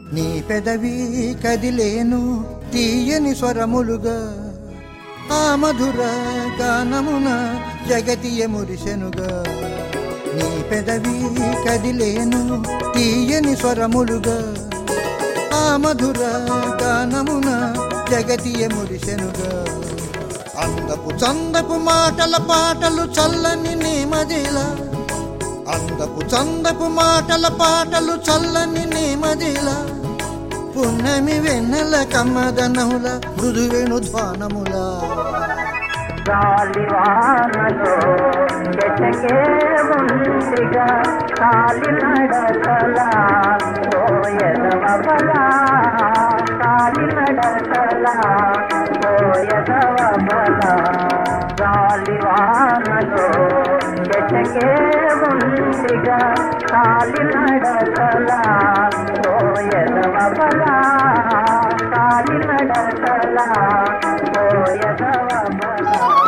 నీ పెదవి కదిలేను తీయని స్వరములుగా ఆ మధుర గానమున జగతియ మురిసెనుగా నీ పెదవి కదిలేను తీయని స్వరములుగా ఆ మధుర గానమున జగతియ మురిసెనుగా అందపు చందపు మాటల పాటలు చల్లని నేమదిలా అందపు చందపు మాటల పాటలు చల్లని నేమదిలా పున్నమి వెన్నెల కమ్మదనముల మృదువేణు ధ్వానములా గాలివానలో చెటకే ఉందిగా కాలి నడకల పోయదవబల కాలి నడకల పోయదవబల గాలివానలో చెటకే ఉందిగా కాలి నడకల పోయదవబల కాలి నడకల పోయదవబల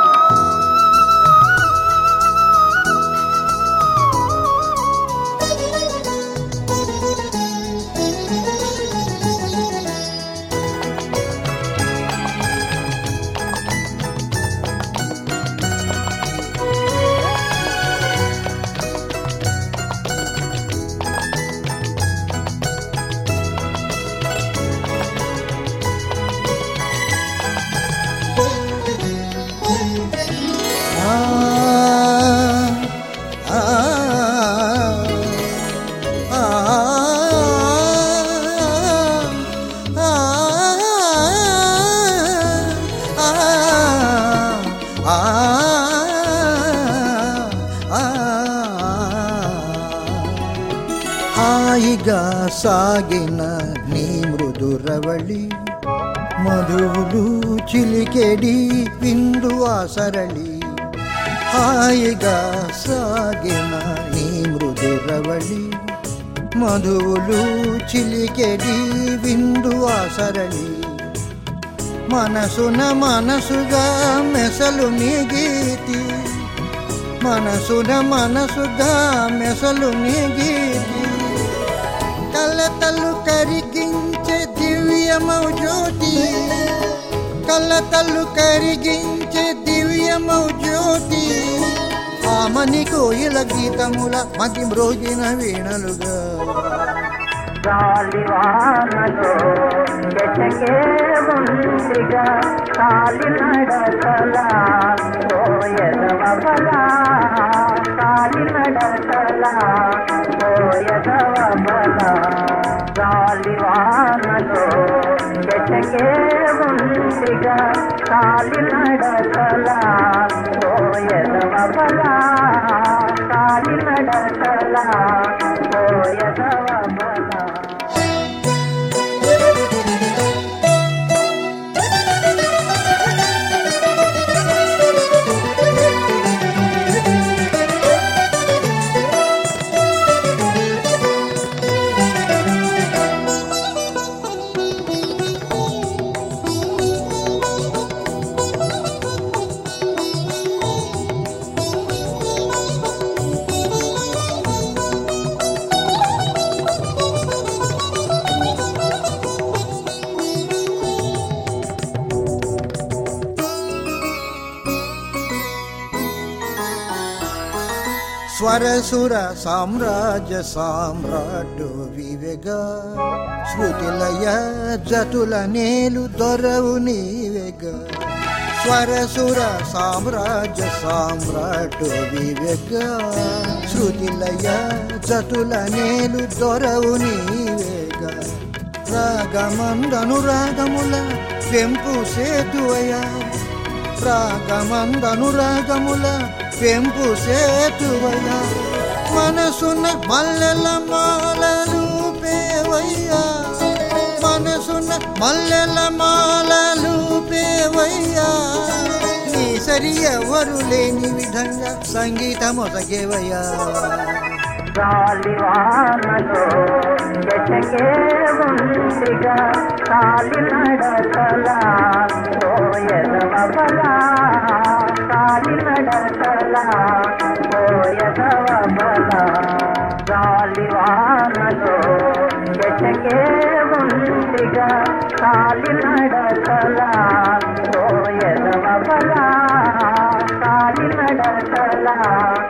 ఆ, ఆ, ఆ, ఆ, ఆ, హాయిగా సాగిన నీ మృదురవళి మధువులు చిలికెడి విందు ఆసరళి హాయిగా సాగిన నీ మృదురవళి మధువులు చిలికెడి విందు ఆసరళి మనసున మనసుగా మెసలు నీ గీతి మనసున మనసుగా మెసలు నీ గీతి కలతలు కరిగించే దివ్యమౌ జ్యోతి కలతలు కరిగించే దివ్యమౌ జ్యోతి ఆమని కోయిల గీతముల మతి మ్రోగిన వీణలుగా గాలివానలో చెటకే ఉందిగా కాలి నడకల పోయదవబల కాలి నడకల పోయదవబల గాలివానలో చెటకే ఉందిగా కాలి నడకల పోయదవబల కాలి నడకల పోయదవబల స్వరసుర సామ్రాజ్య సామ్రాటు వివేగా శృతిలయ జతుల నేలు దొరవు నీవేగా స్వరసుర సామ్రాజ్య సామ్రాటు వివేగా శృతిలయ జతుల నేలు దొరవు నీవేగా రాగమందను రాగముల పెంపు సేతువయా రాగమందను రాగముల పెంపు సేతువయ మనసున మల్లెల మాలలు పేవయ్యా మనసున మల్లెల మాలలు పేవయ్యా నీ సరి ఎవరు లేని విధంగా సంగీతం ఒసగేవయ్యా గాలివానలో చెటకే ఉందిగా కాలి నడకల పోయదవబల కాలి నడకల పోయదవబల గాలివానలో ఎటకే ఉందిగా కాలి నడకలా ఓ ఎదవ బలా కాలి నడకలా